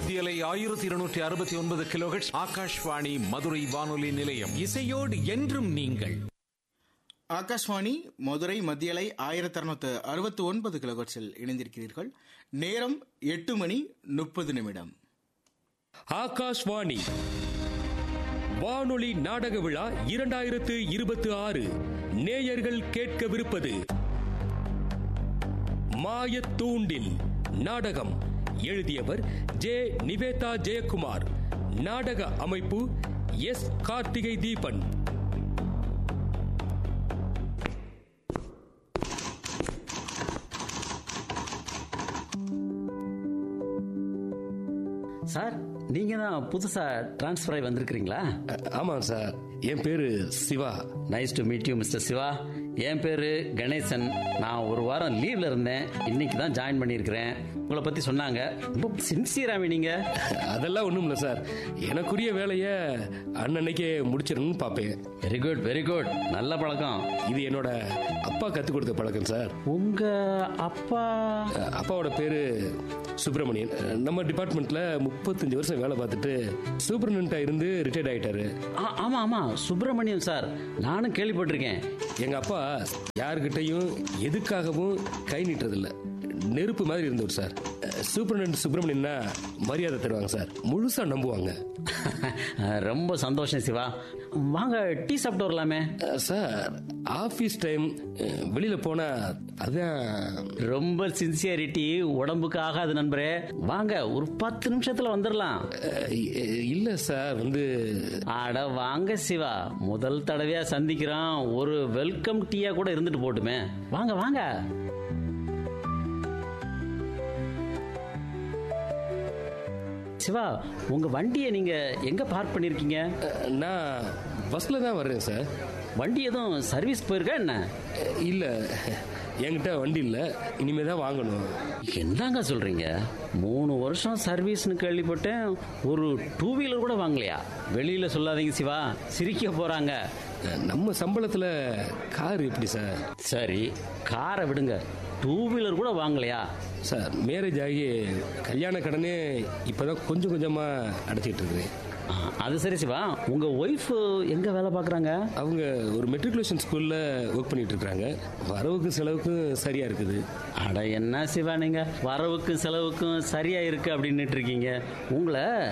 மத்தியலை ஆயிரத்தி இருநூற்றி அறுபத்தி ஒன்பது கிலோஹெட்ஸ் ஆகாஷ்வாணி மதுரை வானொலி நிலையம் இசையோடு என்றும் நீங்கள் ஆகாஷ்வாணி மதுரை மத்தியலை ஆயிரத்தி அறுநூத்து அறுபத்தி ஒன்பது கிலோகட்ஸில் இணைந்திருக்கிறீர்கள் நேரம் எட்டு மணி முப்பது நிமிடம் ஆகாஷ்வாணி வானொலி நாடக விழா இரண்டாயிரத்து இருபத்தி ஆறு நேயர்கள் கேட்கவிருப்பது மாயத்தூண்டில் நாடகம் எழுதியவர் ஜே நிவேதா ஜெயக்குமார் நாடக அமைப்பு எஸ் கார்த்திகை தீபன் சார் நீங்க தான் புதுசா டிரான்ஸ்ஃபர் ஆகி வந்திருக்கிறீங்களா ஆமாம் சார் என் பேரு Siva nice to meet you mister Siva என் பேரு கணேசன் நான் ஒரு வாரம் லீவ்ல இருந்தேன் இன்னைக்கு தான் ஜாயின் பண்ணியிருக்கிறேன் உங்களை பத்தி சொன்னாங்க ரொம்ப சின்சியராமே நீங்க அதெல்லாம் ஒன்றும் இல்லை சார் எனக்குரிய வேலையை அன்னன்னைக்கே முடிச்சிடணும்னு பார்ப்பேன் வெரி குட் வெரி குட் நல்ல பழக்கம் இது என்னோட அப்பா கற்றுக் கொடுத்த பழக்கம் சார் உங்க அப்பா அப்பாவோட பேரு சுப்பிரமணியன் நம்ம டிபார்ட்மெண்ட்ல முப்பத்தஞ்சு வருஷம் வேலை பார்த்துட்டு சூப்பர்டென்டா இருந்து ரிட்டையர்ட் ஆயிட்டாரு ஆ- ஆமா ஆமா சுப்பிரமணியம் சார் நானும் கேள்விப்பட்டிருக்கேன் எங்க அப்பா யாருக்கிட்டையும் எதுக்காகவும் கை நீட்டுறதில்ல நெருப்பு மாதிரி இருந்தவர் சார் சூப்பர்டென்ட் சுப்பிரமணியன்னா மரியாதை தருவாங்க சார் முழுசா நம்புவாங்க ரொம்ப சந்தோஷம் சிவா வாங்க டீ சாப்பிட்டு வரலாமே அஹ், சார் ஆபீஸ் டைம் அஹ், வெளியில போனா அதான் ரொம்ப சின்சியாரிட்டி உடம்புக்கு ஆகாது நண்பரே வாங்க ஒரு பத்து நிமிஷத்துல வந்துடலாம் அஹ், இ- இல்ல சார் வந்து அட வாங்க சிவா முதல் தடவையா சந்திக்கிறோம் ஒரு வெல்கம் டீயா கூட இருந்துட்டு போட்டுமே வாங்க வாங்க சிவா உங்க வண்டியை நீங்க எங்க பார்க் பண்ணிருக்கீங்க அஹ், நான் பஸ்ல தான் வர்றேன் சார் வண்டி எதுவும் சர்வீஸ் போயிருக்கா என்ன அஹ், இல்ல என்கிட்ட வண்டி இல்ல இனிமே தான் வாங்கணும் என்னங்க சொல்றீங்க மூணு வருஷம் சர்வீஸ்னு கேள்விப்பட்டேன் ஒரு டூ வீலர் கூட வாங்கலையா வெளியில சொல்லாதீங்க சிவா சிரிக்க போறாங்க அஹ், நம்ம சம்பளத்துல கார் எப்படி சார் சரி காரை விடுங்க டூ வீலர் கூட வாங்கலையா சார் மேரேஜ் ஆகி கல்யாண கடனே இப்பதான் கொஞ்சம் கொஞ்சமா அடைச்சிட்டு இருக்கிறேன் ஆ, அது சரி சிவா உங்க ஒய்ஃப் எங்க வேலை பார்க்கறாங்க அவங்க ஒரு மெட்ரிகுலேஷன் ஸ்கூல்ல ஒர்க் பண்ணிட்டு இருக்காங்க வரவுக்கும் செலவுக்கும் சரியா இருக்குது அட என்ன சிவா நீங்க வரவுக்கும் செலவுக்கும் சரியா இருக்கு அப்படின்னுட்டு இருக்கீங்க உங்களை